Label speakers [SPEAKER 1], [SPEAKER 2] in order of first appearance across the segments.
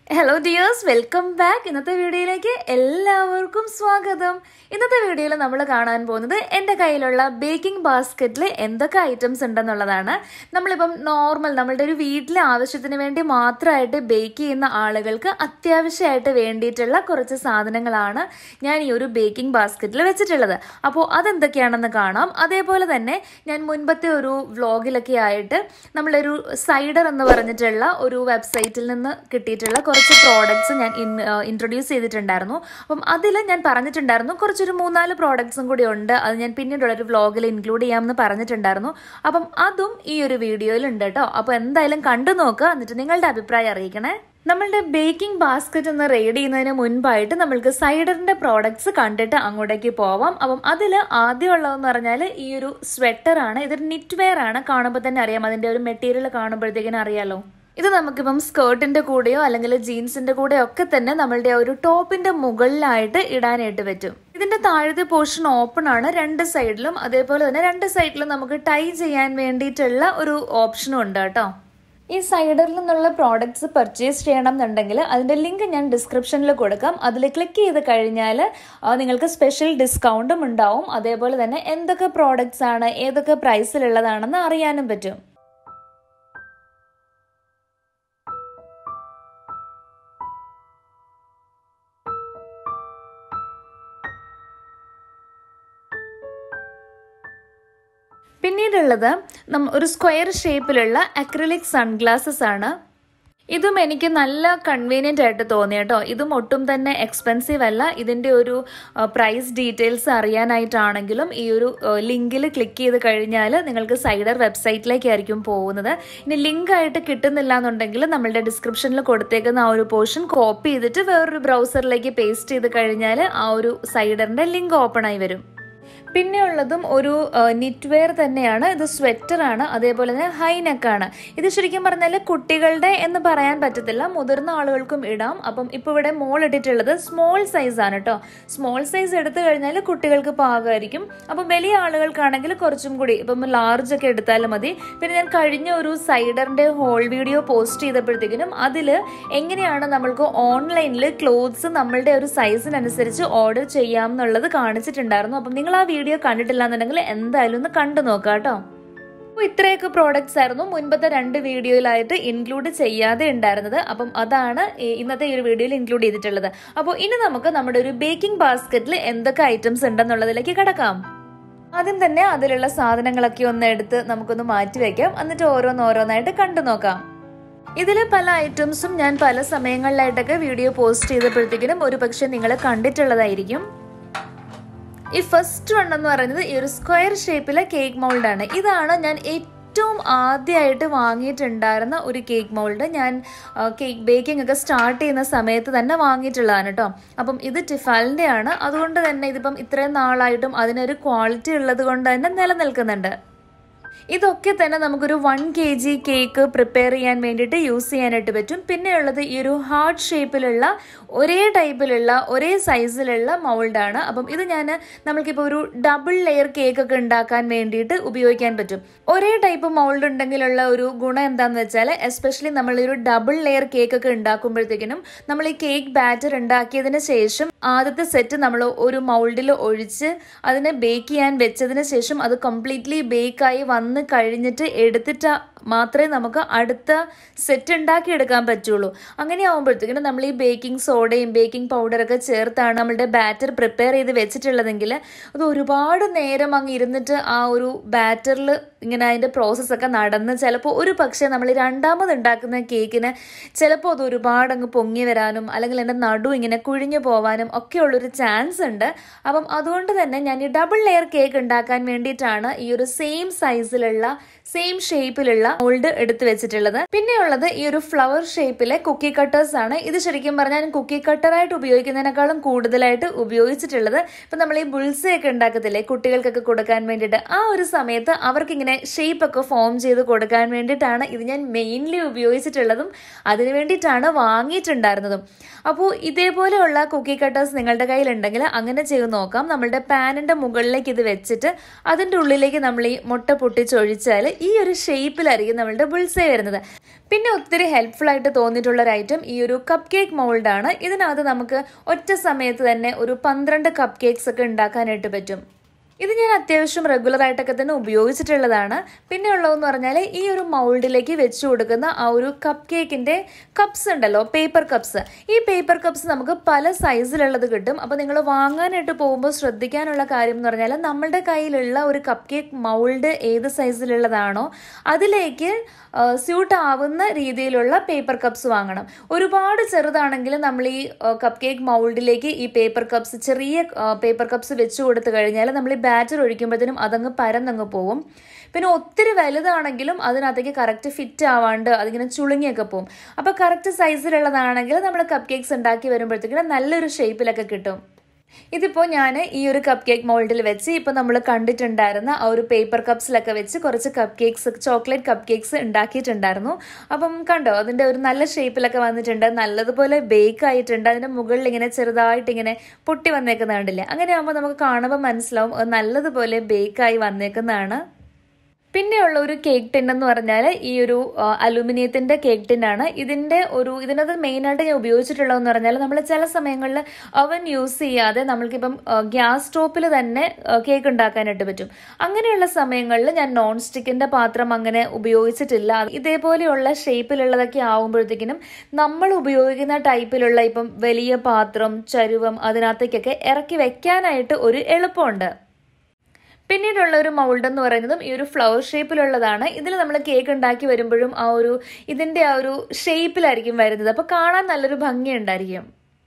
[SPEAKER 1] hello dears welcome back ഇന്നത്തെ വീഡിയോയിലേക്ക് എല്ലാവർക്കും സ്വാഗതം ഇന്നത്തെ വീഡിയോയിൽ നമ്മൾ കാണാൻ പോകുന്നത് എൻ്റെ കയ്യിലുള്ള ബേക്കിംഗ് ബാസ്ക്കറ്റിൽ എന്തൊക്കെ ഐറ്റംസ് ഉണ്ടെന്നുള്ളതാണ് നമ്മളിപ്പം നോർമൽ നമ്മളുടെ ഒരു വീട്ടിലെ ആവശ്യത്തിന് വേണ്ടി മാത്രമായിട്ട് ബേക്ക് ചെയ്യുന്ന ആളുകൾക്ക് അത്യാവശ്യമായിട്ട് വേണ്ടിയിട്ടുള്ള കുറച്ച് സാധനങ്ങളാണ് ഞാൻ ഈ ഒരു ബേക്കിംഗ് ബാസ്ക്കറ്റിൽ വെച്ചിട്ടുള്ളത് അപ്പോൾ അതെന്തൊക്കെയാണെന്ന് കാണാം അതേപോലെ തന്നെ ഞാൻ മുൻപത്തെ ഒരു വ്ലോഗിലൊക്കെ ആയിട്ട് നമ്മളൊരു സൈഡർ എന്ന് പറഞ്ഞിട്ടുള്ള ഒരു വെബ്സൈറ്റിൽ നിന്ന് കിട്ടിയിട്ടുള്ള കുറച്ച് പ്രോഡക്ട്സ് ഞാൻ ഇൻട്രൊഡ്യൂസ് ചെയ്തിട്ടുണ്ടായിരുന്നു അപ്പം അതിൽ ഞാൻ പറഞ്ഞിട്ടുണ്ടായിരുന്നു കുറച്ചൊരു മൂന്നാല് പ്രോഡക്ട്സും കൂടി ഉണ്ട് അത് ഞാൻ പിന്നീടുള്ള ഒരു വ്ലോഗിൽ ഇൻക്ലൂഡ് ചെയ്യാമെന്ന് പറഞ്ഞിട്ടുണ്ടായിരുന്നു അപ്പം അതും ഈ ഒരു വീഡിയോയിൽ ഉണ്ട് കേട്ടോ അപ്പോൾ എന്തായാലും കണ്ടു നോക്കുക എന്നിട്ട് നിങ്ങളുടെ അഭിപ്രായം അറിയിക്കണേ നമ്മളുടെ ബേക്കിംഗ് ബാസ്ക്കറ്റ് ഒന്ന് റെയ്ഡ് ചെയ്യുന്നതിന് മുൻപായിട്ട് നമ്മൾക്ക് സൈഡറിന്റെ പ്രോഡക്ട്സ് കണ്ടിട്ട് അങ്ങോട്ടേക്ക് പോവാം അപ്പം അതിൽ ആദ്യമുള്ളതെന്ന് പറഞ്ഞാൽ ഈ ഒരു സ്വെറ്റർ ആണ് ഇതൊരു നിറ്റ് വെയർ ആണ് കാണുമ്പോൾ തന്നെ അറിയാം അതിന്റെ ഒരു മെറ്റീരിയൽ കാണുമ്പോഴത്തേക്കിനും അറിയാലോ ഇത് നമുക്കിപ്പം സ്കേർട്ടിന്റെ കൂടെയോ അല്ലെങ്കിൽ ജീൻസിന്റെ കൂടെയോ ഒക്കെ തന്നെ നമ്മളുടെ ഒരു ടോപ്പിന്റെ മുകളിലായിട്ട് ഇടാനായിട്ട് പറ്റും ഇതിന്റെ താഴത്തെ പോർഷൻ ഓപ്പൺ ആണ് രണ്ട് സൈഡിലും അതേപോലെ തന്നെ രണ്ട് സൈഡിലും നമുക്ക് ടൈ ചെയ്യാൻ വേണ്ടിയിട്ടുള്ള ഒരു ഓപ്ഷനും ഉണ്ട് കേട്ടോ ഈ സൈഡറിൽ നിന്നുള്ള പ്രോഡക്ട്സ് പർച്ചേസ് ചെയ്യണം എന്നുണ്ടെങ്കിൽ അതിൻ്റെ ലിങ്ക് ഞാൻ ഡിസ്ക്രിപ്ഷനിൽ കൊടുക്കാം അതിൽ ക്ലിക്ക് ചെയ്ത് കഴിഞ്ഞാൽ നിങ്ങൾക്ക് സ്പെഷ്യൽ ഡിസ്കൗണ്ടും ഉണ്ടാവും അതേപോലെ തന്നെ എന്തൊക്കെ പ്രോഡക്ട്സ് ആണ് ഏതൊക്കെ പ്രൈസിലുള്ളതാണെന്ന് അറിയാനും പറ്റും പിന്നീടുള്ളത് ഒരു സ്ക്വയർ ഷേപ്പിലുള്ള അക്രിലിക് സൺഗ്ലാസസ് ആണ് ഇതും എനിക്ക് നല്ല കൺവീനിയൻ്റ് ആയിട്ട് തോന്നി കേട്ടോ ഇതും ഒട്ടും തന്നെ എക്സ്പെൻസീവ് അല്ല ഇതിൻ്റെ ഒരു പ്രൈസ് ഡീറ്റെയിൽസ് അറിയാനായിട്ടാണെങ്കിലും ഈ ഒരു ലിങ്കിൽ ക്ലിക്ക് ചെയ്ത് കഴിഞ്ഞാൽ നിങ്ങൾക്ക് സൈഡർ വെബ്സൈറ്റിലേക്കായിരിക്കും പോകുന്നത് ഇനി ലിങ്ക് ആയിട്ട് കിട്ടുന്നില്ല എന്നുണ്ടെങ്കിൽ നമ്മളുടെ ഡിസ്ക്രിപ്ഷനിൽ കൊടുത്തേക്കുന്ന ആ ഒരു പോർഷൻ കോപ്പി ചെയ്തിട്ട് വേറൊരു ബ്രൗസറിലേക്ക് പേസ്റ്റ് ചെയ്ത് കഴിഞ്ഞാൽ ആ ഒരു സൈഡറിൻ്റെ ലിങ്ക് ഓപ്പൺ ആയി വരും പിന്നെ ഉള്ളതും ഒരു നിറ്റ് വെയർ തന്നെയാണ് ഇത് സ്വെറ്റർ ആണ് അതേപോലെ തന്നെ ഹൈ നെക്കാണ് ഇത് ശരിക്കും പറഞ്ഞാൽ കുട്ടികളുടെ എന്ന് പറയാൻ പറ്റത്തില്ല മുതിർന്ന ആളുകൾക്കും ഇടാം അപ്പം ഇപ്പോൾ ഇവിടെ മോൾ ഇട്ടിട്ടുള്ളത് സ്മോൾ സൈസ് ആണ് കേട്ടോ സ്മോൾ സൈസ് എടുത്തു കഴിഞ്ഞാൽ കുട്ടികൾക്ക് പാകമായിരിക്കും അപ്പം വലിയ ആളുകൾക്കാണെങ്കിൽ കുറച്ചും കൂടി ഇപ്പം ലാർജ് ഒക്കെ എടുത്താലും മതി പിന്നെ ഞാൻ കഴിഞ്ഞ ഒരു സൈഡറിന്റെ ഹോൾ വീഡിയോ പോസ്റ്റ് ചെയ്തപ്പോഴത്തേക്കിനും അതിൽ എങ്ങനെയാണ് നമ്മൾക്ക് ഓൺലൈനിൽ ക്ലോത്ത്സ് നമ്മളുടെ ഒരു സൈസിനനുസരിച്ച് ഓർഡർ ചെയ്യാം എന്നുള്ളത് കാണിച്ചിട്ടുണ്ടായിരുന്നു അപ്പം നിങ്ങൾ ആ വീഡിയോ കണ്ടിട്ടില്ല എന്നുണ്ടെങ്കിൽ എന്തായാലും ഒന്ന് കണ്ടു നോക്കാം കേട്ടോ അപ്പോൾ ഇത്രയൊക്കെ പ്രോഡക്ട്സ് ആയിരുന്നു മുൻപത്തെ രണ്ട് വീഡിയോയിലായിട്ട് ഇൻക്ലൂഡ് ചെയ്യാതെ ഉണ്ടായിരുന്നത് അപ്പം അതാണ് ഇന്നത്തെ ഈ ഒരു വീഡിയോയിൽ ഇൻക്ലൂഡ് ചെയ്തിട്ടുള്ളത് അപ്പോൾ ഇനി നമുക്ക് നമ്മുടെ ഒരു ബേക്കിംഗ് ബാസ്ക്കറ്റിൽ എന്തൊക്കെ ഐറ്റംസ് ഉണ്ടെന്നുള്ളതിലേക്ക് കിടക്കാം ആദ്യം തന്നെ അതിലുള്ള സാധനങ്ങളൊക്കെ ഒന്ന് എടുത്ത് നമുക്കൊന്ന് മാറ്റി വെക്കാം എന്നിട്ട് ഓരോന്നോരോന്നായിട്ട് കണ്ടു നോക്കാം ഇതിൽ പല ഐറ്റംസും ഞാൻ പല സമയങ്ങളിലായിട്ടൊക്കെ വീഡിയോ പോസ്റ്റ് ചെയ്തപ്പോഴത്തേക്കിനും ഒരു പക്ഷേ നിങ്ങൾ കണ്ടിട്ടുള്ളതായിരിക്കും ഈ ഫസ്റ്റ് വൺ എന്ന് പറയുന്നത് ഈ ഒരു സ്ക്വയർ ഷേപ്പിലെ കേക്ക് മൗൾഡ് ആണ് ഇതാണ് ഞാൻ ഏറ്റവും ആദ്യമായിട്ട് വാങ്ങിയിട്ടുണ്ടായിരുന്ന ഒരു കേക്ക് മൗൾഡ് ഞാൻ കേക്ക് ബേക്കിംഗ് ഒക്കെ സ്റ്റാർട്ട് ചെയ്യുന്ന സമയത്ത് തന്നെ വാങ്ങിയിട്ടുള്ളതാണ് കേട്ടോ അപ്പം ഇത് ടിഫാലിൻ്റെ ആണ് അതുകൊണ്ട് തന്നെ ഇതിപ്പം ഇത്രയും നാളായിട്ടും അതിനൊരു ക്വാളിറ്റി ഉള്ളത് കൊണ്ട് തന്നെ നിലനിൽക്കുന്നുണ്ട് ഇതൊക്കെ തന്നെ നമുക്കൊരു one K G cake prepare ചെയ്യാൻ വേണ്ടിയിട്ട് യൂസ് ചെയ്യാനായിട്ട് പറ്റും പിന്നെയുള്ളത് ഈ ഒരു ഹാർട്ട് ഷേപ്പിലുള്ള ഒരേ ടൈപ്പിലുള്ള ഒരേ സൈസിലുള്ള മൗൾഡാണ് അപ്പം ഇത് ഞാൻ നമ്മൾക്കിപ്പോൾ ഒരു ഡബിൾ ലെയർ കേക്ക് ഒക്കെ ഉണ്ടാക്കാൻ വേണ്ടിയിട്ട് ഉപയോഗിക്കാൻ പറ്റും ഒരേ ടൈപ്പ് മൗൾഡ് ഉണ്ടെങ്കിലുള്ള ഒരു ഗുണം എന്താണെന്ന് വെച്ചാൽ എസ്പെഷ്യലി നമ്മൾ ഒരു ഡബിൾ ലെയർ കേക്ക് ഒക്കെ ഉണ്ടാക്കുമ്പോഴത്തേക്കിനും നമ്മൾ ഈ കേക്ക് ബാറ്റർ ഉണ്ടാക്കിയതിന് ശേഷം ആദ്യത്തെ സെറ്റ് നമ്മൾ ഒരു മൗൾഡിൽ ഒഴിച്ച് അതിനെ ബേക്ക് ചെയ്യാൻ വെച്ചതിന് ശേഷം അത് കംപ്ലീറ്റ്ലി ബേക്കായി വന്ന് കഴിഞ്ഞിട്ട് എടുത്തിട്ട് മാത്രമേ നമുക്ക് അടുത്ത സെറ്റ് ഉണ്ടാക്കി എടുക്കാൻ പറ്റുള്ളൂ അങ്ങനെ ആകുമ്പോഴത്തേക്കിനും നമ്മൾ ഈ ബേക്കിംഗ് സോഡയും ബേക്കിംഗ് പൗഡറൊക്കെ ചേർത്താണ് നമ്മളുടെ ബാറ്റർ പ്രിപ്പയർ ചെയ്ത് വെച്ചിട്ടുള്ളതെങ്കിൽ അത് ഒരുപാട് നേരം അങ്ങ് ഇരുന്നിട്ട് ആ ഒരു ബാറ്ററിൽ ഇങ്ങനെ അതിൻ്റെ പ്രോസസ്സൊക്കെ നടന്ന് ചിലപ്പോൾ ഒരു പക്ഷേ നമ്മൾ രണ്ടാമത് ഉണ്ടാക്കുന്ന കേക്കിന് ചിലപ്പോൾ അത് ഒരുപാട് അങ്ങ് പൊങ്ങി വരാനും അല്ലെങ്കിൽ എൻ്റെ നടു ഇങ്ങനെ കുഴിഞ്ഞു പോവാനും ഒക്കെ ഉള്ളൊരു ചാൻസ് ഉണ്ട് അപ്പം അതുകൊണ്ട് തന്നെ ഞാൻ ഈ ഡബിൾ ലെയർ കേക്ക് ഉണ്ടാക്കാൻ വേണ്ടിയിട്ടാണ് ഈ ഒരു സെയിം സൈസിലുള്ള സെയിം ഷേപ്പിലുള്ള മോൾഡ് എടുത്തു വെച്ചിട്ടുള്ളത് പിന്നെയുള്ളത് ഈ ഒരു ഫ്ലവർ ഷേപ്പിലെ കുക്കി കട്ടേഴ്സ് ആണ് ഇത് ശരിക്കും പറഞ്ഞാൽ കുക്കി കട്ടറായിട്ട് ഉപയോഗിക്കുന്നതിനേക്കാളും കൂടുതലായിട്ട് ഉപയോഗിച്ചിട്ടുള്ളത് ഇപ്പൊ നമ്മൾ ഈ ബുൾസെ ഒക്കെ ഉണ്ടാക്കത്തില്ലേ കുട്ടികൾക്കൊക്കെ കൊടുക്കാൻ വേണ്ടിയിട്ട് ആ ഒരു സമയത്ത് അവർക്ക് ഇങ്ങനെ ഷേപ്പ് ഒക്കെ ഫോം ചെയ്ത് കൊടുക്കാൻ വേണ്ടിയിട്ടാണ് ഇത് ഞാൻ മെയിൻലി ഉപയോഗിച്ചിട്ടുള്ളതും അതിന് വേണ്ടിയിട്ടാണ് വാങ്ങിയിട്ടുണ്ടായിരുന്നതും അപ്പോൾ ഇതേപോലെയുള്ള കുക്കി കട്ടേഴ്സ് നിങ്ങളുടെ കയ്യിലുണ്ടെങ്കിൽ അങ്ങനെ ചെയ്ത് നോക്കാം നമ്മളുടെ പാനിന്റെ മുകളിലേക്ക് ഇത് വെച്ചിട്ട് അതിൻ്റെ ഉള്ളിലേക്ക് നമ്മൾ ഈ മുട്ട പൊട്ടിച്ചൊഴിച്ചാൽ ഈ ഒരു ഷേപ്പിലായിരിക്കും നമ്മളുടെ ബുൾസേ വരുന്നത് പിന്നെ ഒത്തിരി ഹെൽപ്ഫുൾ ആയിട്ട് തോന്നിയിട്ടുള്ള ഒരു ഐറ്റം ഈ ഒരു കപ്പ് കേക്ക് മൗൾഡാണ് ഇതിനകത്ത് നമുക്ക് ഒറ്റ സമയത്ത് തന്നെ ഒരു പന്ത്രണ്ട് കപ്പ് കേക്ക്സ് ഒക്കെ ഉണ്ടാക്കാനായിട്ട് പറ്റും ഇത് ഞാൻ അത്യാവശ്യം റെഗുലർ ആയിട്ടൊക്കെ തന്നെ ഉപയോഗിച്ചിട്ടുള്ളതാണ് പിന്നെ ഉള്ളതെന്ന് പറഞ്ഞാൽ ഈ ഒരു മൗൾഡിലേക്ക് വെച്ചു കൊടുക്കുന്ന ആ ഒരു കപ്പ് കേക്കിന്റെ കപ്സ് ഉണ്ടല്ലോ പേപ്പർ കപ്സ് ഈ പേപ്പർ കപ്സ് നമുക്ക് പല സൈസിലുള്ളത് കിട്ടും അപ്പോൾ നിങ്ങൾ വാങ്ങാനായിട്ട് പോകുമ്പോൾ ശ്രദ്ധിക്കാനുള്ള കാര്യം എന്ന് പറഞ്ഞാൽ നമ്മളുടെ കയ്യിലുള്ള ഒരു കപ്പ് കേക്ക് മൗൾഡ് ഏത് സൈസിലുള്ളതാണോ അതിലേക്ക് സ്യൂട്ട് ആവുന്ന രീതിയിലുള്ള പേപ്പർ കപ്സ് വാങ്ങണം ഒരുപാട് ചെറുതാണെങ്കിൽ നമ്മൾ ഈ കപ്പ് കേക്ക് മൗൾഡിലേക്ക് ഈ പേപ്പർ കപ്സ് ചെറിയ പേപ്പർ കപ്സ് വെച്ച് കൊടുത്തു കഴിഞ്ഞാൽ നമ്മൾ ഈ ബാറ്റർ ഒഴിക്കുമ്പോഴത്തേനും അതങ്ങ് പരന്നങ്ങ് പോവും പിന്നെ ഒത്തിരി വലുതാണെങ്കിലും അതിനകത്തേക്ക് കറക്റ്റ് ഫിറ്റ് ആവാണ്ട് അതിങ്ങനെ ചുളുങ്ങിയൊക്കെ പോകും അപ്പോൾ കറക്റ്റ് സൈസിലുള്ളതാണെങ്കിൽ നമ്മൾ കപ്പ് കേക്ക്സ് ഉണ്ടാക്കി വരുമ്പോഴത്തേക്കും നല്ലൊരു ഷേപ്പിലൊക്കെ കിട്ടും ഇതിപ്പോൾ ഞാൻ ഈ ഒരു കപ്പ് കേക്ക് മോൾഡിൽ വെച്ച് ഇപ്പോൾ നമ്മൾ കണ്ടിട്ടുണ്ടായിരുന്ന ആ ഒരു പേപ്പർ കപ്സിലൊക്കെ വെച്ച് കുറച്ച് cup cakes chocolate cup cakes ഉണ്ടാക്കിയിട്ടുണ്ടായിരുന്നു അപ്പം കണ്ടോ അതിൻ്റെ ഒരു നല്ല ഷേപ്പിലൊക്കെ വന്നിട്ടുണ്ട് നല്ലതുപോലെ ബേക്ക് ആയിട്ടുണ്ട് അതിൻ്റെ മുകളിൽ ഇങ്ങനെ ചെറുതായിട്ട് ഇങ്ങനെ പൊട്ടി വന്നേക്കുന്ന കണ്ടില്ലേ അങ്ങനെ ആകുമ്പോൾ നമുക്ക് കാണുമ്പോൾ മനസ്സിലാവും അത് നല്ലതുപോലെ ബേക്കായി വന്നേക്കുന്നതാണ് പിന്നെയുള്ള ഒരു കേക്ക് ടിൻ എന്ന് പറഞ്ഞാൽ ഈ ഒരു അലുമിനിയത്തിന്റെ കേക്ക് ടിന്നാണ് ഇതിന്റെ ഒരു ഇതിനകത്ത് മെയിനായിട്ട് ഞാൻ ഉപയോഗിച്ചിട്ടുള്ളതെന്ന് പറഞ്ഞാൽ നമ്മൾ ചില സമയങ്ങളിൽ അവൻ യൂസ് ചെയ്യാതെ നമ്മൾക്കിപ്പം ഗ്യാസ് സ്റ്റോപ്പിൽ തന്നെ കേക്ക് ഉണ്ടാക്കാനായിട്ട് പറ്റും അങ്ങനെയുള്ള സമയങ്ങളിൽ ഞാൻ നോൺ സ്റ്റിക്കിന്റെ പാത്രം അങ്ങനെ ഉപയോഗിച്ചിട്ടില്ല ഇതേപോലെയുള്ള ഷേപ്പിലുള്ളതൊക്കെ ആവുമ്പോഴത്തേക്കിനും നമ്മൾ ഉപയോഗിക്കുന്ന ടൈപ്പിലുള്ള ഇപ്പം വലിയ പാത്രം ചരുവം അതിനകത്തേക്കൊക്കെ ഇറക്കി വെക്കാനായിട്ട് ഒരു എളുപ്പമുണ്ട് പിന്നീടുള്ള ഒരു മൗൾഡ് എന്ന് പറയുന്നതും ഈ ഒരു ഫ്ലവർ ഷേപ്പിലുള്ളതാണ് ഇതിൽ നമ്മൾ കേക്ക് ഉണ്ടാക്കി വരുമ്പോഴും ആ ഒരു ഇതിന്റെ ആ ഒരു ഷേപ്പിലായിരിക്കും വരുന്നത് അപ്പോൾ കാണാൻ നല്ലൊരു ഭംഗിയുണ്ടായിരിക്കും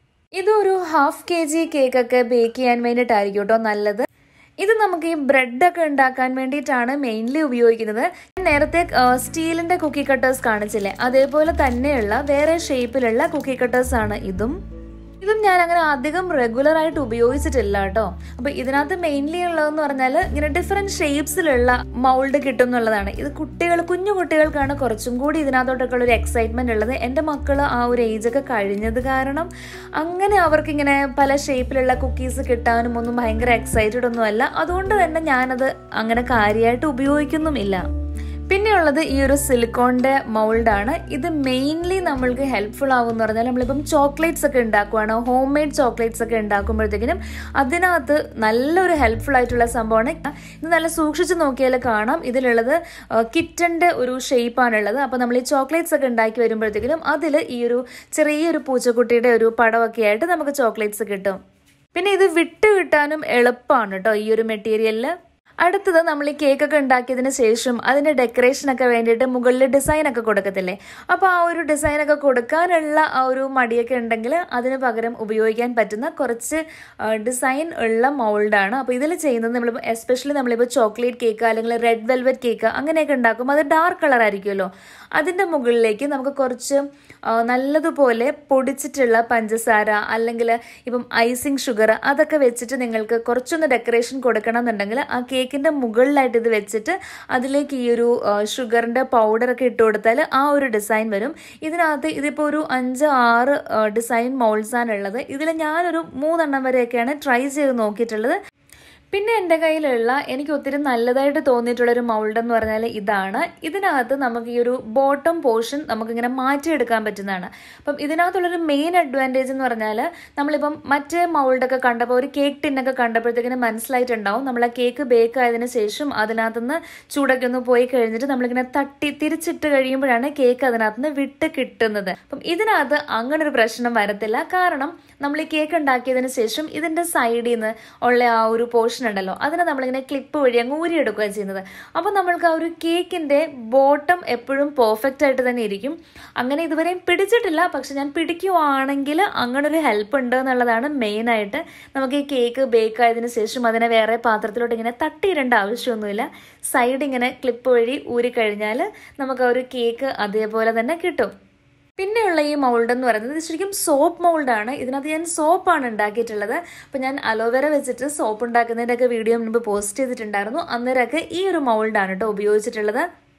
[SPEAKER 1] ഇതൊരു ഹാഫ് കെ ജി കേക്കൊക്കെ ബേക്ക് ചെയ്യാൻ വേണ്ടിയിട്ടായിരിക്കും കേട്ടോ നല്ലത് ഇത് നമുക്ക് ഈ ബ്രെഡൊക്കെ ഉണ്ടാക്കാൻ വേണ്ടിയിട്ടാണ് മെയിൻലി ഉപയോഗിക്കുന്നത് നേരത്തെ സ്റ്റീലിന്റെ കുക്കി കട്ടേഴ്സ് കാണിച്ചില്ലേ അതേപോലെ തന്നെയുള്ള വേറെ ഷേപ്പിലുള്ള കുക്കി കട്ടേഴ്സ് ആണ് ഇതും ഇതും ഞാൻ അങ്ങനെ അധികം റെഗുലർ ആയിട്ട് ഉപയോഗിച്ചിട്ടില്ല കേട്ടോ അപ്പൊ ഇതിനകത്ത് മെയിൻലി ഉള്ളതെന്ന് പറഞ്ഞാൽ ഇങ്ങനെ ഡിഫറെന്റ് ഷേപ്സിലുള്ള മൗൾഡ് കിട്ടും എന്നുള്ളതാണ് ഇത് കുട്ടികൾ കുഞ്ഞു കുട്ടികൾക്കാണ് കുറച്ചും കൂടി ഇതിനകത്തോട്ടൊക്കെ ഒരു എക്സൈറ്റ്മെന്റ് ഉള്ളത് എൻ്റെ മക്കൾ ആ ഒരു ഏജ് ഒക്കെ കഴിഞ്ഞത് കാരണം അങ്ങനെ അവർക്ക് ഇങ്ങനെ പല ഷേപ്പിലുള്ള കുക്കീസ് കിട്ടാനും ഒന്നും ഭയങ്കര എക്സൈറ്റഡ് ഒന്നും അല്ല അതുകൊണ്ട് തന്നെ ഞാനത് അങ്ങനെ കാര്യമായിട്ട് ഉപയോഗിക്കുന്നുമില്ല പിന്നെയുള്ളത് ഈ ഒരു സിലിക്കോണിന്റെ മൗൾഡാണ് ഇത് മെയിൻലി നമ്മൾക്ക് ഹെൽപ്ഫുൾ ആവും എന്ന് പറഞ്ഞാൽ നമ്മളിപ്പം ചോക്ലേറ്റ്സ് ഒക്കെ ഉണ്ടാക്കുവാണ് ഹോം മെയ്ഡ് ചോക്ലേറ്റ്സ് ഒക്കെ ഉണ്ടാക്കുമ്പോഴത്തേക്കിനും അതിനകത്ത് നല്ലൊരു ഹെൽപ്ഫുൾ ആയിട്ടുള്ള സംഭവമാണ് ഇത് നല്ല സൂക്ഷിച്ച് നോക്കിയാൽ കാണാം ഇതിലുള്ളത് കിറ്റന്റെ ഒരു ഷേപ്പാണുള്ളത് അപ്പോൾ നമ്മൾ ഈ ചോക്ലേറ്റ്സ് ഒക്കെ ഉണ്ടാക്കി വരുമ്പോഴത്തേക്കിനും അതിൽ ഈ ഒരു ചെറിയൊരു പൂച്ചക്കുട്ടിയുടെ ഒരു പടമൊക്കെ ആയിട്ട് നമുക്ക് ചോക്ലേറ്റ്സ് കിട്ടും പിന്നെ ഇത് വിട്ട് കിട്ടാനും എളുപ്പമാണ് കേട്ടോ ഈ ഒരു മെറ്റീരിയലിൽ അടുത്തത് നമ്മൾ ഈ കേക്കൊക്കെ ഉണ്ടാക്കിയതിന് ശേഷം അതിന്റെ ഡെക്കറേഷനൊക്കെ വേണ്ടിയിട്ട് മുകളിൽ ഡിസൈൻ ഒക്കെ കൊടുക്കത്തില്ലേ അപ്പോൾ ആ ഒരു ഡിസൈൻ ഒക്കെ കൊടുക്കാനുള്ള ആ ഒരു മടിയൊക്കെ ഉണ്ടെങ്കിൽ അതിന് പകരം ഉപയോഗിക്കാൻ പറ്റുന്ന കുറച്ച് ഡിസൈൻ ഉള്ള മൗൾഡാണ് അപ്പോൾ ഇതിൽ ചെയ്യുന്നത് നമ്മൾ എസ്പെഷ്യലി നമ്മളിപ്പോൾ ചോക്ലേറ്റ് കേക്ക് അല്ലെങ്കിൽ റെഡ് വെൽവെറ്റ് കേക്ക് അങ്ങനെയൊക്കെ ഉണ്ടാക്കും അത് ഡാർക്ക് കളർ ആയിരിക്കുമല്ലോ അതിൻ്റെ മുകളിലേക്ക് നമുക്ക് കുറച്ച് നല്ലതുപോലെ പൊടിച്ചിട്ടുള്ള പഞ്ചസാര അല്ലെങ്കിൽ ഇപ്പം ഐസിങ് ഷുഗർ അതൊക്കെ വെച്ചിട്ട് നിങ്ങൾക്ക് കുറച്ചൊന്ന് ഡെക്കറേഷൻ കൊടുക്കണം എന്നുണ്ടെങ്കിൽ ആ കേക്കിൻ്റെ മുകളിലായിട്ട് ഇത് വെച്ചിട്ട് അതിലേക്ക് ഈ ഒരു ഷുഗറിൻ്റെ പൗഡറൊക്കെ ഇട്ട് കൊടുത്താൽ ആ ഒരു ഡിസൈൻ വരും ഇതിനകത്ത് ഇതിപ്പോൾ ഒരു അഞ്ച് ആറ് ഡിസൈൻ മോൾസാണ് ഉള്ളത് ഇതിൽ ഞാനൊരു മൂന്നെണ്ണം വരെയൊക്കെയാണ് ട്രൈ ചെയ്ത് നോക്കിയിട്ടുള്ളത് പിന്നെ എൻ്റെ കയ്യിലുള്ള എനിക്ക് ഒത്തിരി നല്ലതായിട്ട് തോന്നിയിട്ടുള്ള ഒരു മൗൾഡ് എന്ന് പറഞ്ഞാൽ ഇതാണ് ഇതിനകത്ത് നമുക്ക് ഈ ഒരു ബോട്ടം പോർഷൻ നമുക്കിങ്ങനെ മാറ്റിയെടുക്കാൻ പറ്റുന്നതാണ് അപ്പം ഇതിനകത്തുള്ളൊരു മെയിൻ അഡ്വാൻറ്റേജ് എന്ന് പറഞ്ഞാൽ നമ്മളിപ്പം മറ്റേ മൗൾഡൊക്കെ കണ്ടപ്പോൾ ഒരു കേക്ക് ടിന്നൊക്കെ കണ്ടപ്പോഴത്തേക്കിന് മനസ്സിലായിട്ടുണ്ടാവും നമ്മൾ ആ കേക്ക് ബേക്ക് ആയതിനു ശേഷം അതിനകത്തുനിന്ന് ചൂടൊക്കെ ഒന്ന് പോയി കഴിഞ്ഞിട്ട് നമ്മളിങ്ങനെ തട്ടി തിരിച്ചിട്ട് കഴിയുമ്പോഴാണ് കേക്ക് അതിനകത്തുനിന്ന് വിട്ട് കിട്ടുന്നത് അപ്പം ഇതിനകത്ത് അങ്ങനെ ഒരു പ്രശ്നം വരത്തില്ല കാരണം നമ്മൾ ഈ കേക്ക് ഉണ്ടാക്കിയതിന് ശേഷം ഇതിൻ്റെ സൈഡിൽ നിന്ന് ഉള്ള ആ ഒരു പോർഷൻ ഉണ്ടല്ലോ അതിനെ നമ്മളിങ്ങനെ ക്ലിപ്പ് വഴി അങ്ങ് ഊരിയെടുക്കുക ചെയ്യുന്നത് അപ്പോൾ നമ്മൾക്ക് ആ ഒരു കേക്കിൻ്റെ ബോട്ടം എപ്പോഴും പെർഫെക്റ്റ് ആയിട്ട് തന്നെ ഇരിക്കും അങ്ങനെ ഇതുവരെയും പിടിച്ചിട്ടില്ല പക്ഷെ ഞാൻ പിടിക്കുവാണെങ്കിൽ അങ്ങനെ ഒരു ഹെൽപ്പ് ഉണ്ട് എന്നുള്ളതാണ് മെയിനായിട്ട് നമുക്ക് ഈ കേക്ക് ബേക്ക് ആയതിനു ശേഷം അതിനെ വേറെ പാത്രത്തിലോട്ട് ഇങ്ങനെ തട്ടിയിടേണ്ട ആവശ്യമൊന്നുമില്ല സൈഡ് ഇങ്ങനെ ക്ലിപ്പ് വഴി ഊരിക്കഴിഞ്ഞാൽ നമുക്ക് ആ ഒരു കേക്ക് അതേപോലെ തന്നെ കിട്ടും പിന്നെയുള്ള ഈ മൗൾഡ് എന്ന് പറയുന്നത് ഇത് ശരിക്കും സോപ്പ് മൗൾഡാണ് ഇതിനകത്ത് ഞാൻ സോപ്പാണ് ഉണ്ടാക്കിയിട്ടുള്ളത് അപ്പോൾ ഞാൻ അലോവേര വെച്ചിട്ട് സോപ്പ് ഉണ്ടാക്കുന്നതിൻ്റെയൊക്കെ വീഡിയോ മുൻപ് പോസ്റ്റ് ചെയ്തിട്ടുണ്ടായിരുന്നു അന്നേരമൊക്കെ ഈ ഒരു മൗൾഡാണ് കേട്ടോ ഉപയോഗിച്ചിട്ടുള്ളത്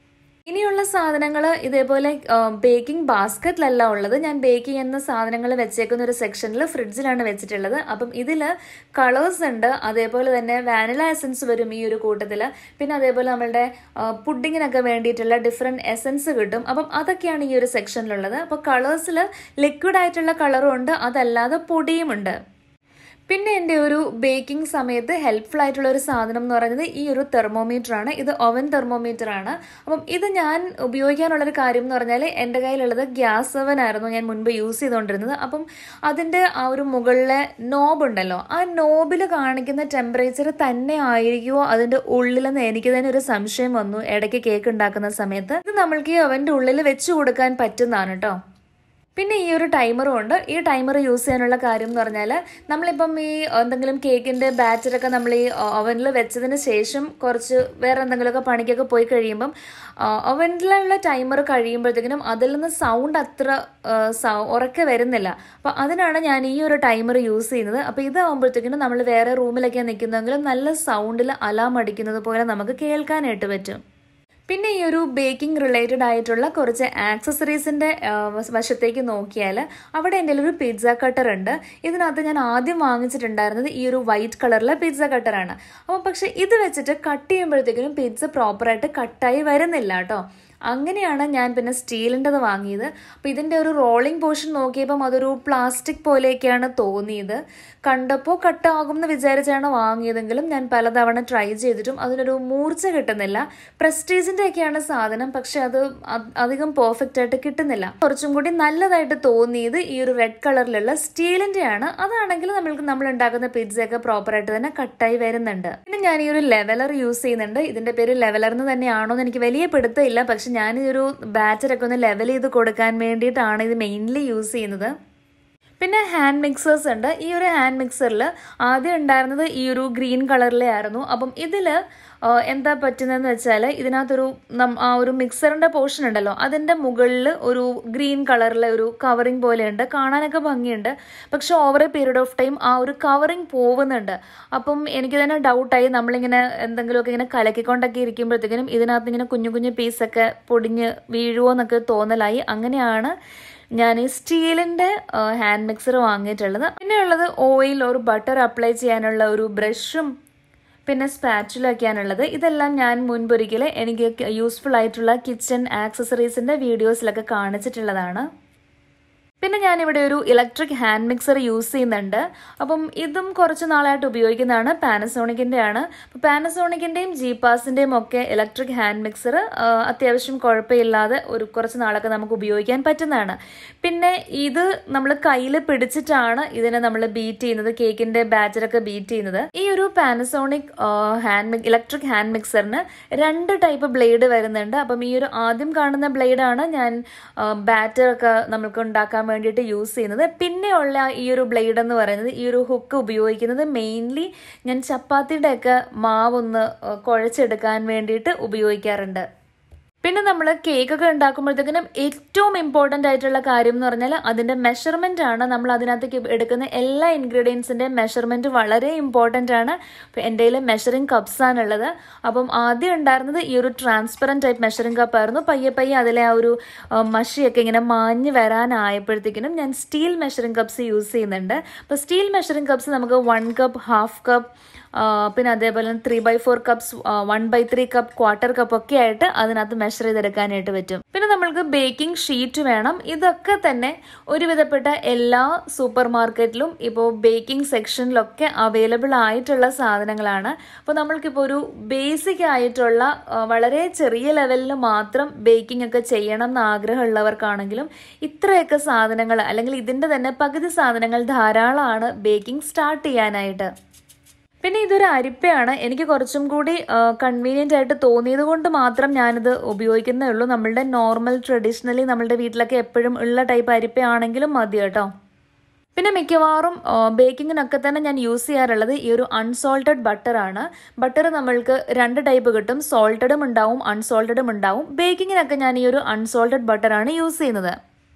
[SPEAKER 1] ഇനിയുള്ള സാധനങ്ങൾ ഇതേപോലെ ബേക്കിംഗ് ബാസ്ക്കറ്റിലല്ല ഉള്ളത് ഞാൻ ബേക്ക് ചെയ്യുന്ന സാധനങ്ങൾ വെച്ചേക്കുന്ന ഒരു സെക്ഷനിൽ ഫ്രിഡ്ജിലാണ് വെച്ചിട്ടുള്ളത് അപ്പം ഇതിൽ കളേഴ്സ് ഉണ്ട് അതേപോലെ തന്നെ വാനില എസൻസ് വരും ഈ ഒരു കൂട്ടത്തിൽ പിന്നെ അതേപോലെ നമ്മളുടെ പുഡിങ്ങിനൊക്കെ വേണ്ടിയിട്ടുള്ള ഡിഫറെൻറ്റ് എസൻസ് കിട്ടും അപ്പം അതൊക്കെയാണ് ഈ ഒരു സെക്ഷനിലുള്ളത് അപ്പോൾ കളേഴ്സിൽ ലിക്വിഡ് ആയിട്ടുള്ള കളറും ഉണ്ട് അതല്ലാതെ പൊടിയുമുണ്ട് പിന്നെ എൻ്റെ ഒരു ബേക്കിംഗ് സമയത്ത് ഹെൽപ്ഫുൾ ആയിട്ടുള്ള ഒരു സാധനം എന്ന് പറയുന്നത് ഈ ഒരു തെർമോമീറ്റർ ആണ് ഇത് ഓവൻ തെർമോമീറ്റർ ആണ് അപ്പം ഇത് ഞാൻ ഉപയോഗിക്കാനുള്ളൊരു കാര്യം എന്ന് പറഞ്ഞാൽ എൻ്റെ കയ്യിലുള്ളത് ഗ്യാസ് ഓവൻ ആയിരുന്നു ഞാൻ മുൻപ് യൂസ് ചെയ്തുകൊണ്ടിരുന്നത് അപ്പം അതിൻ്റെ ആ ഒരു മുകളിലെ നോബ് ഉണ്ടല്ലോ ആ നോബിൽ കാണിക്കുന്ന ടെമ്പറേച്ചർ തന്നെ ആയിരിക്കുമോ അതിൻ്റെ ഉള്ളിലെന്ന് എനിക്ക് തന്നെ ഒരു സംശയം വന്നു ഇടയ്ക്ക് കേക്ക് ഉണ്ടാക്കുന്ന സമയത്ത് ഇത് നമ്മൾക്ക് ഈ ഓവൻ്റെ ഉള്ളിൽ വെച്ച് കൊടുക്കാൻ പറ്റുന്നതാണ് കേട്ടോ പിന്നെ ഈ ഒരു ടൈമറും ഉണ്ട് ഈ ടൈമർ യൂസ് ചെയ്യാനുള്ള കാര്യം എന്ന് പറഞ്ഞാൽ നമ്മളിപ്പം ഈ എന്തെങ്കിലും കേക്കിൻ്റെ ബാറ്ററൊക്കെ നമ്മൾ ഈ ഓവനിൽ വെച്ചതിന് ശേഷം കുറച്ച് വേറെ എന്തെങ്കിലുമൊക്കെ പണിക്കൊക്കെ പോയി കഴിയുമ്പം ഓവനിലുള്ള ടൈമർ കഴിയുമ്പോഴത്തേക്കിനും അതിൽ നിന്ന് സൗണ്ട് അത്ര ഉറക്കെ വരുന്നില്ല അപ്പോൾ അതിനാണ് ഞാൻ ഈ ഒരു ടൈമർ യൂസ് ചെയ്യുന്നത് അപ്പോൾ ഇതാകുമ്പോഴത്തേക്കിനും നമ്മൾ വേറെ റൂമിലൊക്കെ നിൽക്കുന്നെങ്കിലും നല്ല സൗണ്ടിൽ അലാം അടിക്കുന്നത് പോലെ നമുക്ക് കേൾക്കാനായിട്ട് പറ്റും പിന്നെ ഈ ഒരു ബേക്കിംഗ് റിലേറ്റഡ് ആയിട്ടുള്ള കുറച്ച് ആക്സസറീസിൻ്റെ വശത്തേക്ക് നോക്കിയാൽ അവിടെ എൻ്റെ ഒരു പിസ്സ കട്ടർ ഉണ്ട് ഇതിനകത്ത് ഞാൻ ആദ്യം വാങ്ങിച്ചിട്ടുണ്ടായിരുന്നത് ഈ ഒരു വൈറ്റ് കളറിലെ പിസ്സ കട്ടറാണ് അപ്പോൾ പക്ഷേ ഇത് വെച്ചിട്ട് കട്ട് ചെയ്യുമ്പോഴത്തേക്കിനും പിസ്സ പ്രോപ്പറായിട്ട് കട്ടായി വരുന്നില്ല കേട്ടോ അങ്ങനെയാണ് ഞാൻ പിന്നെ സ്റ്റീലിൻ്റെത് വാങ്ങിയത് അപ്പോൾ ഇതിൻ്റെ ഒരു റോളിംഗ് പോർഷൻ നോക്കിയപ്പം അതൊരു പ്ലാസ്റ്റിക് പോലെയൊക്കെയാണ് തോന്നിയത് കണ്ടപ്പോൾ കട്ടാകും എന്ന് വിചാരിച്ചാണ് വാങ്ങിയതെങ്കിലും ഞാൻ പലതവണ ട്രൈ ചെയ്തിട്ടും അതിനൊരു മൂർച്ച കിട്ടുന്നില്ല പ്രസ്റ്റീജിൻ്റെ ഒക്കെയാണ് സാധനം പക്ഷെ അത് അധികം പെർഫെക്റ്റ് ആയിട്ട് കിട്ടുന്നില്ല കുറച്ചും കൂടി നല്ലതായിട്ട് തോന്നിയത് ഈ ഒരു റെഡ് കളറിലുള്ള സ്റ്റീലിൻ്റെ ആണ് അതാണെങ്കിൽ നമ്മൾക്ക് നമ്മൾ ഉണ്ടാക്കുന്ന പിസ്സയൊക്കെ പ്രോപ്പറായിട്ട് തന്നെ കട്ടായി വരുന്നുണ്ട് പിന്നെ ഞാൻ ഈ ഒരു ലെവലർ യൂസ് ചെയ്യുന്നുണ്ട് ഇതിന്റെ പേര് ലെവലർ എന്ന് തന്നെയാണോ എന്ന് എനിക്ക് വലിയ പിടുത്തമില്ല പക്ഷെ ഞാൻ ഈ ഒരു ബാറ്ററൊക്കെ ഒന്ന് ലെവൽ ചെയ്ത് കൊടുക്കാൻ വേണ്ടിയിട്ടാണ് ഇത് മെയിൻലി യൂസ് ചെയ്യുന്നത് പിന്നെ ഹാൻഡ് മിക്സേഴ്സ് ഉണ്ട് ഈ ഒരു ഹാൻഡ് മിക്സറിൽ ആദ്യം ഉണ്ടായിരുന്നത് ഈ ഒരു ഗ്രീൻ കളറിലെ ആയിരുന്നു അപ്പം ഇതിൽ എന്താ പറ്റുന്നതെന്ന് വെച്ചാൽ ഇതിനകത്തൊരു ആ ഒരു മിക്സറിൻ്റെ പോർഷൻ ഉണ്ടല്ലോ അതിൻ്റെ മുകളിൽ ഒരു ഗ്രീൻ കളറിലെ ഒരു കവറിങ് പോലെയുണ്ട് കാണാനൊക്കെ ഭംഗിയുണ്ട് പക്ഷെ over a period of time ആ ഒരു കവറിങ് പോകുന്നുണ്ട് അപ്പം എനിക്ക് തന്നെ ഡൗട്ടായി നമ്മളിങ്ങനെ എന്തെങ്കിലുമൊക്കെ ഇങ്ങനെ കലക്കിക്കൊണ്ടൊക്കെ ഇരിക്കുമ്പോഴത്തേക്കിനും ഇതിനകത്ത് ഇങ്ങനെ കുഞ്ഞു കുഞ്ഞു പീസൊക്കെ പൊടിഞ്ഞ് വീഴുമോ എന്നൊക്കെ തോന്നലായി അങ്ങനെയാണ് ഞാൻ ഈ സ്റ്റീലിൻ്റെ ഹാൻഡ് മിക്സർ വാങ്ങിയിട്ടുള്ളത് പിന്നെ ഉള്ളത് ഓയിൽ ഒരു ബട്ടർ അപ്ലൈ ചെയ്യാനുള്ള ഒരു ബ്രഷും പിന്നെ സ്പാച്ചുലൊക്കെയാണുള്ളത് ഇതെല്ലാം ഞാൻ മുൻപൊരിക്കൽ എനിക്ക് യൂസ്ഫുൾ ആയിട്ടുള്ള കിച്ചൺ ആക്സസറീസിൻ്റെ വീഡിയോസിലൊക്കെ കാണിച്ചിട്ടുള്ളതാണ് പിന്നെ ഞാനിവിടെ ഒരു ഇലക്ട്രിക് ഹാൻഡ് മിക്സർ യൂസ് ചെയ്യുന്നുണ്ട് അപ്പം ഇതും കുറച്ച് നാളായിട്ട് ഉപയോഗിക്കുന്നതാണ് പാനസോണിക്കിൻ്റെ ആണ് അപ്പോൾ പാനസോണിക്കിൻ്റെയും ജി പാസിൻ്റെയും ഒക്കെ ഇലക്ട്രിക് ഹാൻഡ് മിക്സർ അത്യാവശ്യം കുഴപ്പമില്ലാതെ ഒരു കുറച്ച് നാളൊക്കെ നമുക്ക് ഉപയോഗിക്കാൻ പറ്റുന്നതാണ് പിന്നെ ഇത് നമ്മൾ കയ്യിൽ പിടിച്ചിട്ടാണ് ഇതിനെ നമ്മൾ ബീറ്റ് ചെയ്യുന്നത് കേക്കിൻ്റെ ബാറ്ററൊക്കെ ബീറ്റ് ചെയ്യുന്നത് ഈ ഒരു പാനസോണിക് ഹാൻഡ് ഇലക്ട്രിക് ഹാൻഡ് മിക്സറിന് രണ്ട് ടൈപ്പ് ബ്ലേഡ് വരുന്നുണ്ട് അപ്പം ഈ ഒരു ആദ്യം കാണുന്ന ബ്ലേഡാണ് ഞാൻ ബാറ്ററൊക്കെ നമുക്ക് ഉണ്ടാക്കാൻ വേണ്ടിയിട്ട് യൂസ് ചെയ്യുന്നത് പിന്നെയുള്ള ഈ ഒരു ബ്ലേഡ് എന്ന് പറയുന്നത് ഈ ഒരു ഹുക്ക് ഉപയോഗിക്കുന്നത് മെയിൻലി ഞാൻ ചപ്പാത്തിയുടെ ഒക്കെ മാവൊന്ന് കുഴച്ചെടുക്കാൻ വേണ്ടിയിട്ട് ഉപയോഗിക്കാറുണ്ട് പിന്നെ നമ്മൾ കേക്കൊക്കെ ഉണ്ടാക്കുമ്പോഴത്തേക്കിനും ഏറ്റവും ഇമ്പോർട്ടൻ്റ് ആയിട്ടുള്ള കാര്യം എന്ന് പറഞ്ഞാൽ അതിൻ്റെ മെഷർമെൻ്റ് ആണ് നമ്മൾ അതിനകത്തേക്ക് എടുക്കുന്ന എല്ലാ ഇൻഗ്രീഡിയൻസിൻ്റെ മെഷർമെൻറ്റ് വളരെ ഇമ്പോർട്ടൻ്റ് ആണ് അപ്പോൾ എൻ്റെ കയ്യിൽ മെഷറിംഗ് കപ്സ് ആണുള്ളത് അപ്പം ആദ്യം ഉണ്ടായിരുന്നത് ഈ ഒരു ട്രാൻസ്പെറൻറ്റ് ടൈപ്പ് മെഷറിംഗ് കപ്പ് ആയിരുന്നു പയ്യെ പയ്യെ അതിലെ ആ ഒരു മഷിയൊക്കെ ഇങ്ങനെ മാഞ്ഞ് വരാനായപ്പോഴത്തേക്കിനും ഞാൻ സ്റ്റീൽ മെഷറിംഗ് കപ്സ് യൂസ് ചെയ്യുന്നുണ്ട് അപ്പോൾ സ്റ്റീൽ മെഷറിംഗ് കപ്സ് നമുക്ക് വൺ കപ്പ് ഹാഫ് കപ്പ് പിന്നെ അതേപോലെ three by four cups one by three cup quarter cup ഒക്കെ ആയിട്ട് അതിനകത്ത് മെഷർ ചെയ്തെടുക്കാനായിട്ട് പറ്റും പിന്നെ നമ്മൾക്ക് ബേക്കിംഗ് ഷീറ്റ് വേണം ഇതൊക്കെ തന്നെ ഒരുവിധപ്പെട്ട എല്ലാ സൂപ്പർ മാർക്കറ്റിലും ഇപ്പോൾ ബേക്കിംഗ് സെക്ഷനിലൊക്കെ അവൈലബിൾ ആയിട്ടുള്ള സാധനങ്ങളാണ് അപ്പോൾ നമ്മൾക്കിപ്പോൾ ഒരു ബേസിക് ആയിട്ടുള്ള വളരെ ചെറിയ ലെവലിൽ മാത്രം ബേക്കിംഗ് ഒക്കെ ചെയ്യണം എന്ന് ആഗ്രഹമുള്ളവർക്കാണെങ്കിലും ഇത്രയൊക്കെ സാധനങ്ങൾ അല്ലെങ്കിൽ ഇതിൻ്റെ തന്നെ പകുതി സാധനങ്ങൾ ധാരാളമാണ് ബേക്കിംഗ് സ്റ്റാർട്ട് ചെയ്യാനായിട്ട് പിന്നെ ഇതൊരു അരിപ്പയാണ് എനിക്ക് കുറച്ചും കൂടി കൺവീനിയൻ്റ് ആയിട്ട് തോന്നിയത് കൊണ്ട് മാത്രം ഞാനിത് ഉപയോഗിക്കുന്നേ ഉള്ളൂ നമ്മളുടെ നോർമൽ ട്രഡീഷണലി നമ്മളുടെ വീട്ടിലൊക്കെ എപ്പോഴും ഉള്ള ടൈപ്പ് അരിപ്പയാണെങ്കിലും മതി കേട്ടോ പിന്നെ മിക്കവാറും ബേക്കിങ്ങിനൊക്കെ തന്നെ ഞാൻ യൂസ് ചെയ്യാറുള്ളത് ഈ ഒരു അൺസോൾട്ടഡ് ബട്ടറാണ് ബട്ടർ നമ്മൾക്ക് രണ്ട് ടൈപ്പ് കിട്ടും സോൾട്ടഡും ഉണ്ടാവും അൺസോൾട്ടഡും ഉണ്ടാവും ബേക്കിങ്ങിനൊക്കെ ഞാൻ ഈ ഒരു അൺസോൾട്ടഡ് ബട്ടറാണ് യൂസ് ചെയ്യുന്നത്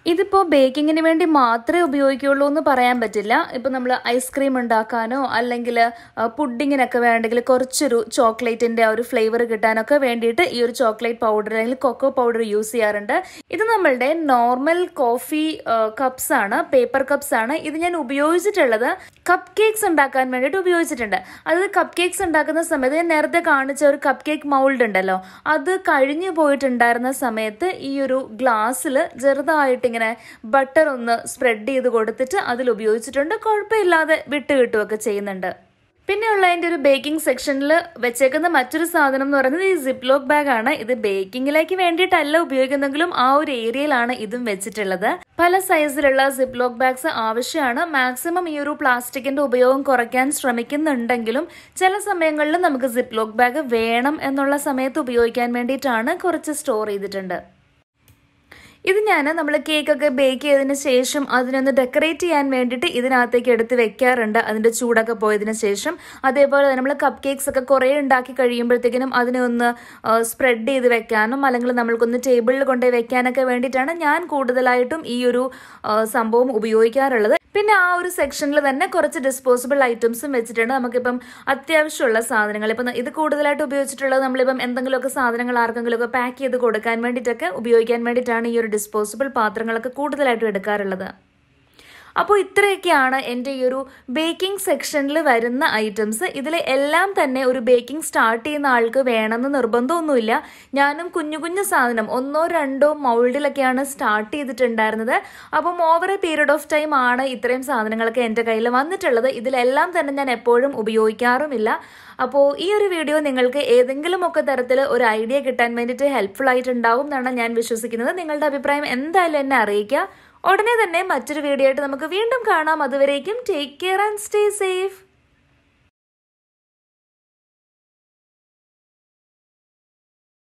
[SPEAKER 1] ഇതിപ്പോൾ ബേക്കിങ്ങിന് വേണ്ടി മാത്രമേ ഉപയോഗിക്കുള്ളൂ എന്ന് പറയാൻ പറ്റില്ല ഇപ്പം നമ്മൾ ഐസ്ക്രീം ഉണ്ടാക്കാനോ അല്ലെങ്കിൽ പുഡിങ്ങിനൊക്കെ വേണമെങ്കിൽ കുറച്ചൊരു ചോക്ലേറ്റിൻ്റെ ആ ഒരു ഫ്ലേവർ കിട്ടാനൊക്കെ വേണ്ടിയിട്ട് ഈ ഒരു ചോക്ലേറ്റ് പൗഡർ അല്ലെങ്കിൽ കൊക്കോ പൗഡർ യൂസ് ചെയ്യാറുണ്ട് ഇത് നമ്മളുടെ നോർമൽ കോഫി കപ്സ് ആണ് പേപ്പർ കപ്സ് ആണ് ഇത് ഞാൻ ഉപയോഗിച്ചിട്ടുള്ളത് കപ്പ് കേക്ക്സ് ഉണ്ടാക്കാൻ വേണ്ടിയിട്ട് ഉപയോഗിച്ചിട്ടുണ്ട് അത് കപ്പ് കേക്ക്സ് ഉണ്ടാക്കുന്ന സമയത്ത് ഞാൻ നേരത്തെ കാണിച്ച ഒരു കപ്പ് കേക്ക് മൗൾഡ് ഉണ്ടല്ലോ അത് കഴിഞ്ഞു പോയിട്ടുണ്ടായിരുന്ന സമയത്ത് ഈ ഒരു ഗ്ലാസ്സിൽ ചെറുതായിട്ട് ഇങ്ങനെ ബട്ടർ ഒന്ന് സ്പ്രെഡ് ചെയ്ത് കൊടുത്തിട്ട് അതിൽ ഉപയോഗിച്ചിട്ടുണ്ട് കുഴപ്പമില്ലാതെ വിട്ട് കിട്ടുകയൊക്കെ ചെയ്യുന്നുണ്ട് പിന്നെയുള്ള അതിൻ്റെ ഒരു ബേക്കിംഗ് സെക്ഷനിൽ വെച്ചേക്കുന്ന മറ്റൊരു സാധനം എന്ന് പറയുന്നത് ഈ സിപ്പ് ലോക്ക് ബാഗ് ആണ് ഇത് ബേക്കിങ്ങിലേക്ക് വേണ്ടിയിട്ടല്ല ഉപയോഗിക്കുന്നെങ്കിലും ആ ഒരു ഏരിയയിലാണ് ഇതും വെച്ചിട്ടുള്ളത് പല സൈസിലുള്ള സിപ്പ് ലോക്ക് ബാഗ്സ് ആവശ്യമാണ് മാക്സിമം ഈ ഒരു പ്ലാസ്റ്റിക്കിന്റെ ഉപയോഗം കുറയ്ക്കാൻ ശ്രമിക്കുന്നുണ്ടെങ്കിലും ചില സമയങ്ങളിൽ നമുക്ക് സിപ്പ് ലോക്ക് ബാഗ് വേണം എന്നുള്ള സമയത്ത് ഉപയോഗിക്കാൻ വേണ്ടിയിട്ടാണ് കുറച്ച് സ്റ്റോർ ചെയ്തിട്ടുണ്ട് ഇത് ഞാൻ നമ്മൾ കേക്കൊക്കെ ബേക്ക് ചെയ്തതിന് ശേഷം അതിനൊന്ന് ഡെക്കറേറ്റ് ചെയ്യാൻ വേണ്ടിയിട്ട് ഇതിനകത്തേക്ക് എടുത്ത് വെക്കാറുണ്ട് അതിൻ്റെ ചൂടൊക്കെ പോയതിന് ശേഷം അതേപോലെ നമ്മൾ കപ്പ് കേക്ക്സ് ഒക്കെ കുറേ ഉണ്ടാക്കി കഴിയുമ്പോഴത്തേക്കിനും അതിനെ ഒന്ന് സ്പ്രെഡ് ചെയ്ത് വെക്കാനും അല്ലെങ്കിൽ നമ്മൾക്കൊന്ന് ടേബിളിൽ കൊണ്ടുപോയി വെക്കാനൊക്കെ വേണ്ടിയിട്ടാണ് ഞാൻ കൂടുതലായിട്ടും ഈ ഒരു സംഭവം ഉപയോഗിക്കാറുള്ളത് പിന്നെ ആ ഒരു സെക്ഷനിൽ തന്നെ കുറച്ച് ഡിസ്പോസിബിൾ ഐറ്റംസും വെച്ചിട്ടുണ്ട് നമുക്കിപ്പം അത്യാവശ്യമുള്ള സാധനങ്ങൾ ഇപ്പം ഇത് കൂടുതലായിട്ട് ഉപയോഗിച്ചിട്ടുള്ളത് നമ്മളിപ്പം എന്തെങ്കിലുമൊക്കെ സാധനങ്ങൾ ആർക്കെങ്കിലുമൊക്കെ പാക്ക് ചെയ്ത് കൊടുക്കാൻ വേണ്ടിയിട്ടൊക്കെ ഉപയോഗിക്കാൻ വേണ്ടിയിട്ടാണ് ഈ ഒരു ഡിസ്പോസിബിൾ പാത്രങ്ങളൊക്കെ കൂടുതലായിട്ടും എടുക്കാറുള്ളത് അപ്പോൾ ഇത്രയൊക്കെയാണ് എൻ്റെ ഈ ഒരു ബേക്കിംഗ് സെക്ഷനിൽ വരുന്ന ഐറ്റംസ് ഇതിൽ എല്ലാം തന്നെ ഒരു ബേക്കിംഗ് സ്റ്റാർട്ട് ചെയ്യുന്ന ആൾക്ക് വേണമെന്ന് നിർബന്ധമൊന്നുമില്ല ഞാനും കുഞ്ഞു കുഞ്ഞു സാധനം ഒന്നോ രണ്ടോ മൗൾഡിലൊക്കെയാണ് സ്റ്റാർട്ട് ചെയ്തിട്ടുണ്ടായിരുന്നത് അപ്പം over a period of time ആണ് ഇത്രയും സാധനങ്ങളൊക്കെ എൻ്റെ കയ്യിൽ വന്നിട്ടുള്ളത് ഇതിലെല്ലാം തന്നെ ഞാൻ എപ്പോഴും ഉപയോഗിക്കാറുമില്ല അപ്പോൾ ഈ ഒരു വീഡിയോ നിങ്ങൾക്ക് ഏതെങ്കിലുമൊക്കെ തരത്തിൽ ഒരു ഐഡിയ കിട്ടാൻ വേണ്ടിയിട്ട് ഹെൽപ്ഫുൾ ആയിട്ടുണ്ടാവും എന്നാണ് ഞാൻ വിശ്വസിക്കുന്നത് നിങ്ങളുടെ അഭിപ്രായം എന്തായാലും എന്നെ അറിയിക്കുക ഉടനെ തന്നെ മറ്റൊരു വീഡിയോ ആയിട്ട് നമുക്ക് വീണ്ടും കാണാം അതുവരേക്കും take care and stay safe